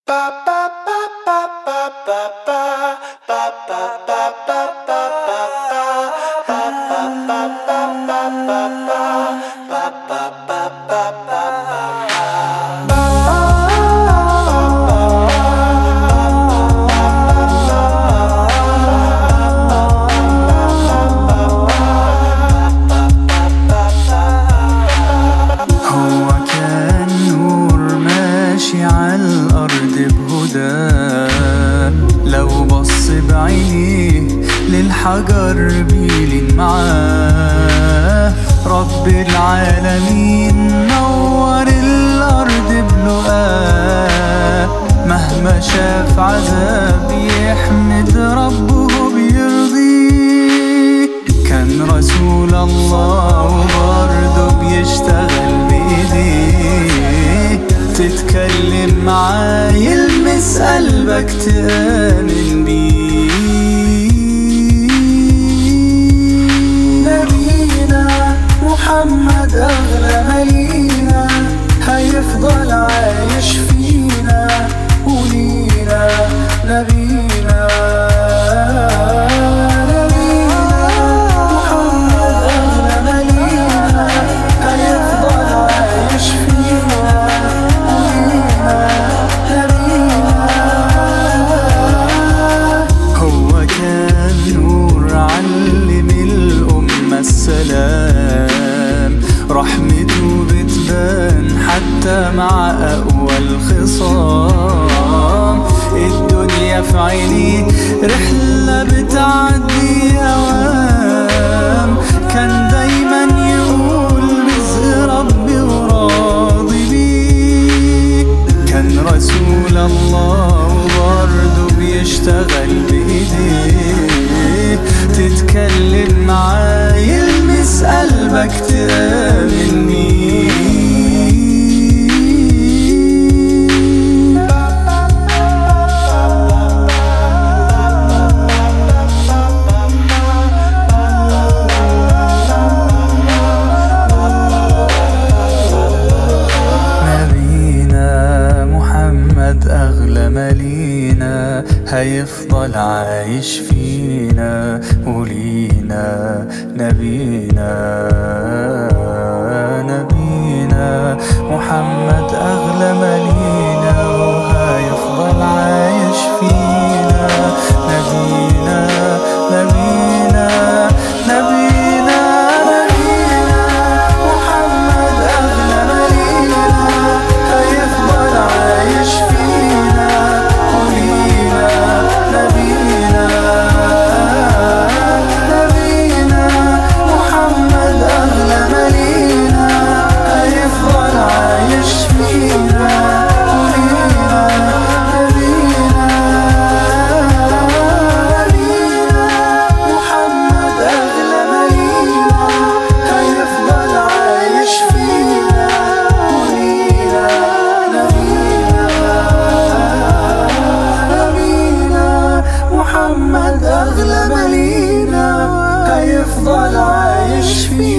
هو كان نور ماشي عالأرض بهدى لو بص بعينيه للحجر بيلين معاه رب العالمين نور الأرض بلقاه مهما شاف عذاب يحمد ربه بيرضيه كان رسول الله وبرضه بيشتغل بإيديه تتكلم معاه يلمس قلبك تآمن بيه نبينا محمد أغلى ملينا هيفضل عايش فينا ولينا نبينا نبينا محمد أغلى ملينا هيفضل عايش فينا ولينا نبينا هو كان نور علم الأمة السلام رحمته بتبان حتى مع أقوى الخصام الدنيا في عينيه رحلة بتعدي أوام كان دايما يقول رزق ربي وراضي بيه كان رسول الله وبرضه بيشتغل بإيديه تتكلم معاه يلمس قلبك تآمن بيه نبينا محمد أغلى مالينا هيفضل عايش فينا ولينا نبينا نبينا محمد أغلى مالينا وهيفضل عايش فينا نبينا نبينا نبينا نبينا محمد أغلى مالينا هيفضل عايش فينا ولينا نبينا نبينا محمد أغلى مالينا هيفضل عايش فينا ولينا نبينا نبينا محمد أغلى مالينا هيفضل عايش فينا ولينا نبينا محمد أغلى مالينا هيفضل عايش فينا